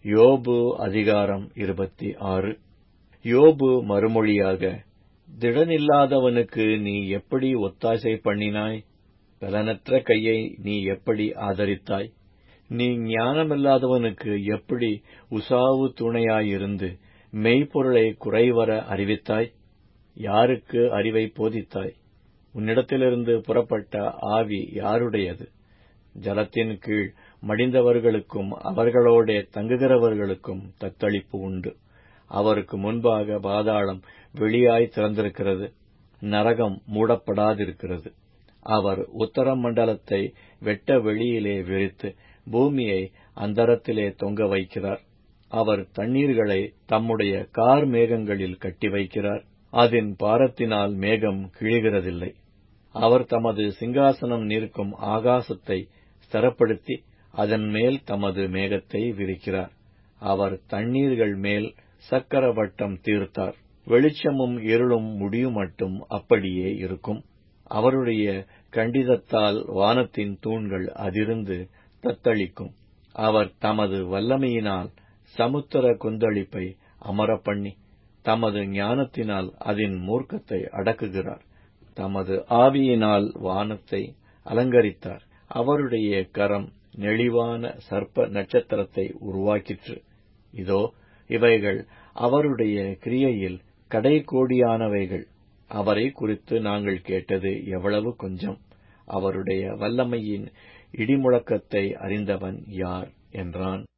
யோபு அதிகாரம் இருபத்தி ஆறு யோபு மறுமொழியாக திடனில்லாதவனுக்கு நீ எப்படி ஒத்தாசை பண்ணினாய் பலனற்ற கையை நீ எப்படி ஆதரித்தாய் நீ ஞானமில்லாதவனுக்கு எப்படி உசாவு துணையாயிருந்து மெய்ப்பொருளை குறைவர அறிவித்தாய் யாருக்கு அறிவை போதித்தாய் உன்னிடத்திலிருந்து புறப்பட்ட ஆவி யாருடையது ஜலத்தின் கீழ் மடிந்தவர்களுக்கும் அவர்களோடே தங்குகிறவர்களுக்கும் தத்தளிப்பு உண்டு அவருக்கு முன்பாக பாதாளம் வெளியாய் திறந்திருக்கிறது நரகம் மூடப்படாதிருக்கிறது அவர் உத்தர மண்டலத்தை வெட்ட வெளியிலே விரித்து பூமியை அந்தரத்திலே தொங்க வைக்கிறார் அவர் தண்ணீர்களை தம்முடைய கார் மேகங்களில் கட்டி வைக்கிறார் அதன் பாரத்தினால் மேகம் கிழிகிறதில்லை அவர் தமது சிங்காசனம் நிற்கும் ஆகாசத்தை ஸ்திரப்படுத்தி அதன் மேல் தமது மேகத்தை விரிக்கிறார் அவர் தண்ணீர்கள் மேல் சக்கர வட்டம் தீர்த்தார் வெளிச்சமும் இருளும் முடியுமட்டும் அப்படியே இருக்கும் அவருடைய கண்டிதத்தால் வானத்தின் தூண்கள் அதிர்ந்து தத்தளிக்கும் அவர் தமது வல்லமையினால் சமுத்திர கொந்தளிப்பை அமரப்பண்ணி தமது ஞானத்தினால் அதன் மூர்க்கத்தை அடக்குகிறார் தமது ஆவியினால் வானத்தை அலங்கரித்தார் அவருடைய கரம் நெளிவான சர்ப்ப நட்சத்திரத்தை உருவாக்கிற்று இதோ இவைகள் அவருடைய கிரியையில் கடைகோடியானவைகள் அவரை குறித்து நாங்கள் கேட்டது எவ்வளவு கொஞ்சம் அவருடைய வல்லமையின் இடிமுழக்கத்தை அறிந்தவன் யார் என்றான்